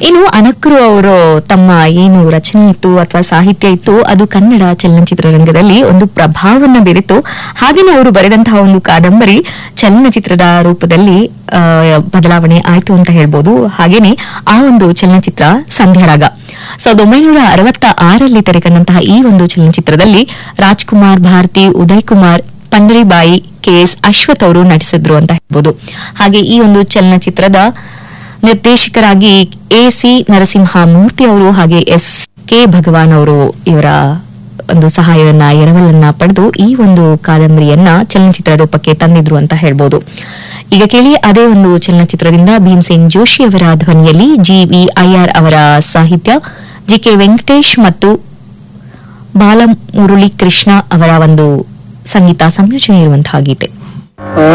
ಇನ್ನು ಅನಕ್ರು ಅವರು ತಮ್ಮ ಏನು ರಚನೆ ಇತ್ತು ಅಥವಾ ಸಾಹಿತ್ಯ ಇತ್ತು ಅದು ಕನ್ನಡ ಚಲನಚಿತ್ರರಂಗದಲ್ಲಿ ಒಂದು ಪ್ರಭಾವವನ್ನು ಬೀರಿತು ಹಾಗೇನೆ ಅವರು ಬರೆದಂತಹ ಒಂದು ಕಾದಂಬರಿ ಚಲನಚಿತ್ರದ ರೂಪದಲ್ಲಿ ಆ, ಬದಲಾವಣೆ ಆಯ್ತು ಅಂತ ಹೇಳ್ಬೋದು ಹಾಗೇನೆ ಆ ಒಂದು ಚಲನಚಿತ್ರ ಸಂಧ್ಯಾರಾಗ ಸಾವಿರದ ಒಂಬೈನೂರ ಅರವತ್ತ ಆರಲ್ಲಿ ತೆರೆಕಂಡಂತಹ ಈ ಒಂದು ಚಲನಚಿತ್ರದಲ್ಲಿ ರಾಜ್ಕುಮಾರ್ ಭಾರತಿ ಉದಯ್ ಕುಮಾರ್ ಪಂಡರಿಬಾಯಿ ಕೆ ಎಸ್ ಅಶ್ವಥ್ ಅವರು ನಟಿಸಿದ್ರು ಅಂತ ಹೇಳ್ಬೋದು ಹಾಗೆ ಈ ಒಂದು ಚಲನಚಿತ್ರದ ನಿರ್ದೇಶಕರಾಗಿ ಎ ಸಿ ನರಸಿಂಹಮೂರ್ತಿ ಅವರು ಹಾಗೆ ಎಸ್ ಕೆ ಭಗವಾನ್ ಅವರು ಇವರ ಒಂದು ಸಹಾಯವನ್ನ ಎರವಲನ್ನ ಪಡೆದು ಈ ಒಂದು ಕಾದಂಬರಿಯನ್ನ ಚಲನಚಿತ್ರ ರೂಪಕ್ಕೆ ತಂದಿದ್ರು ಅಂತ ಹೇಳ್ಬೋದು ಈಗ ಕೇಳಿ ಅದೇ ಒಂದು ಚಲನಚಿತ್ರದಿಂದ ಭೀಮಸೇನ್ ಜೋಶಿ ಅವರ ಧ್ವನಿಯಲ್ಲಿ ಜಿ ವಿ ಐಆರ್ ಅವರ ಸಾಹಿತ್ಯ ಜಿ ಕೆ ವೆಂಕಟೇಶ್ ಮತ್ತು ಬಾಲಮುರಳಿ ಕೃಷ್ಣ ಅವರ ಒಂದು ಸಂಗೀತ ಸಂಯೋಜನೆ ಇರುವಂತಹ ಗೀತೆ